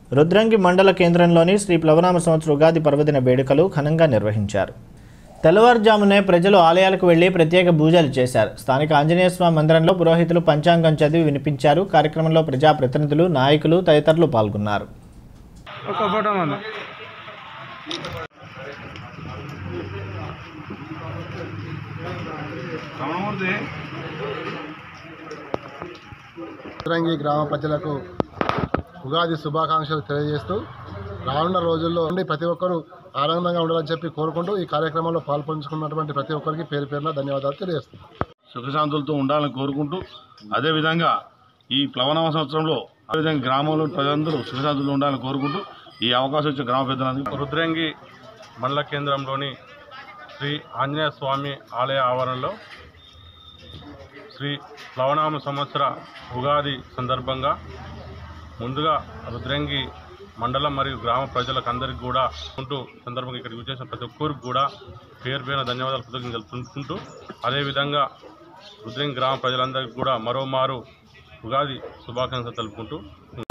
రుద్రంగి మండల కేంద్రంలోని శ్రీ ప్లవనామ సంవత్సర ఉగాది పర్వదిన వేడుకలు ఘనంగా నిర్వహించారు తెల్లవారుజామునే ప్రజలు ఆలయాలకు వెళ్లి ప్రత్యేక పూజలు చేశారు స్థానిక ఆంజనేయ స్వామి మందిరంలో పురోహితులు పంచాంగం చదివి వినిపించారు కార్యక్రమంలో ప్రజాప్రతినిధులు నాయకులు తదితరులు పాల్గొన్నారు ఒక ఫోటో మన ఉత్తరంగి గ్రామ ప్రజలకు ఉగాది శుభాకాంక్షలు తెలియజేస్తూ రానున్న రోజుల్లో ఉండి ప్రతి ఒక్కరూ ఆనందంగా ఉండాలని చెప్పి కోరుకుంటూ ఈ కార్యక్రమంలో పాల్పంచుకున్నటువంటి ప్రతి ఒక్కరికి పేరు పేరున ధన్యవాదాలు తెలియజేస్తున్నాను సుఖశాంతులతో ఉండాలని కోరుకుంటూ అదేవిధంగా ఈ ప్లవనవ సంవత్సరంలో అదేవిధంగా గ్రామంలో ప్రజలందరూ సుఖశాంతులు ఉండాలని కోరుకుంటూ ఈ అవకాశం ఇచ్చిన గ్రామ పెద్దలందరికీ రుద్రంగి మండల కేంద్రంలోని శ్రీ ఆంజనేయ స్వామి ఆలయ ఆవరణలో శ్రీ ప్లవనామ సంవత్సర ఉగాది సందర్భంగా ముందుగా రుద్రంగి మండలం మరియు గ్రామ ప్రజలకు అందరికీ కూడా ఉంటూ సందర్భంగా ఇక్కడికి వచ్చేసిన ప్రతి ఒక్కరికి కూడా పేరు పేరున ధన్యవాదాలు కృతజ్ఞతలు తెలుపుకుంటూ అదేవిధంగా రుద్రంగి గ్రామ ప్రజలందరికీ కూడా మరోమారు ఉగాది శుభాకాంక్షలు తెలుపుకుంటూ